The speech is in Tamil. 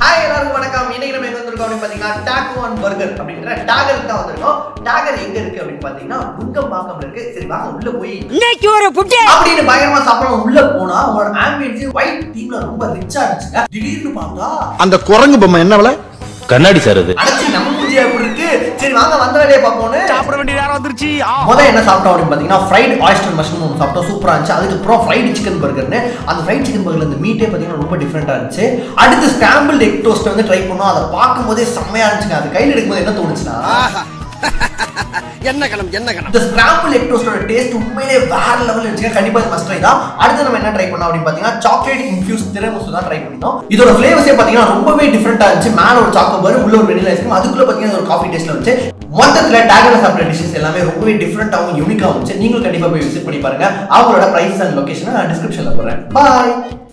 ஹாய் எல்லாருக்கும் வணக்கம் இன்னைக்கு நம்ம எங்க வந்திருக்கோம் அப்படின்னு பாத்தீங்கன்னா டாக் ஒன் பர்கர் அப்படின்ற டாகருக்கு தான் வந்திருக்கோம் டாகர் எங்க இருக்கு அப்படின்னு பாத்தீங்கன்னா நுங்கம்பாக்கம்ல இருக்கு சரி வாங்க உள்ள போய் இன்னைக்கு ஒரு புட்டு அப்படின்னு பயங்கரமா சாப்பிடலாம் உள்ள போனா உங்களோட ஆம்பியன்ஸ் ஒயிட் தீம்ல ரொம்ப ரிச்சா இருந்துச்சுங்க திடீர்னு பார்த்தா அந்த குரங்கு பொம்மை என்ன விலை கண்ணாடி சார் அது அடைச்சி நம்ம பூஜையா எப்படி இருக்கு சரி வாங்க வந்த வேலையை பார்ப்போம்னு சாப்பிட வேண்டிய நேரம் வந்துருச்சு முதல்ல என்ன சாப்பிட்டோம் அப்படின்னு பார்த்தீங்கன்னா ஃப்ரைட் ஆயிஸ்டர் மஷ்ரூம் ஒன்று சாப்பிட்டோம் சூப்பராக இருந்துச்சு அதுக்கப்புறம் ஃப்ரைடு சிக்கன் பர்கர்னு அந்த ஃப்ரைட் சிக்கன் பர்கர்ல இந்த மீட்டே பார்த்தீங்கன்னா ரொம்ப டிஃப்ரெண்டாக இருந்துச்சு அடுத்து ஸ்கிராம்பிள் எக் டோஸ்ட் வந்து ட்ரை பண்ணோம் அதை பார்க்கும்போதே செம்மையா இருந்துச்சுங்க அது கையில் எடுக்கும்போது என்ன தோணுச்சுன்னா என்ன கணம் என்ன கணம் இந்த ஸ்கிராம்பிள் எக் டோஸ்டோட டேஸ்ட் உண்மையிலே வேற லெவல் இருந்துச்சு கண்டிப்பா இது மஸ்ட் ட்ரை தான் அடுத்து நம்ம என்ன ட்ரை பண்ணோம் அப்படின்னு பார்த்தீங்கன்னா சாக்லேட் இன்ஃபியூஸ் திரமுசு தான் ட்ரை பண்ணினோம் இதோட ஃபிளேவர்ஸே பார்த்தீங்கன்னா ரொம்பவே டிஃப்ரெண்டா இருந்துச்சு மேல ஒரு சாக்கோ பார் உள்ள ஒரு வெனிலா ஐஸ்கிரீம் அதுக்குள்ள பார்த்தீங்கன்னா ஒரு காஃபி டேஸ்ட்ல இருந்துச்சு மொத்தத்துல டேகல சாப்பிட்ட டிஷஸ் எல்லாமே ரொம்பவே டிஃப்ரெண்டாகவும் யூனிக்காகவும் இருந்துச்சு நீங்களும் கண்டிப்பா போய் விசிட் பண்ணி பாருங்க அவங்களோட பிரைஸ் அண்ட் லொகேஷனை நான் டிஸ்கிரிப்ஷன்ல போடுறேன் பாய்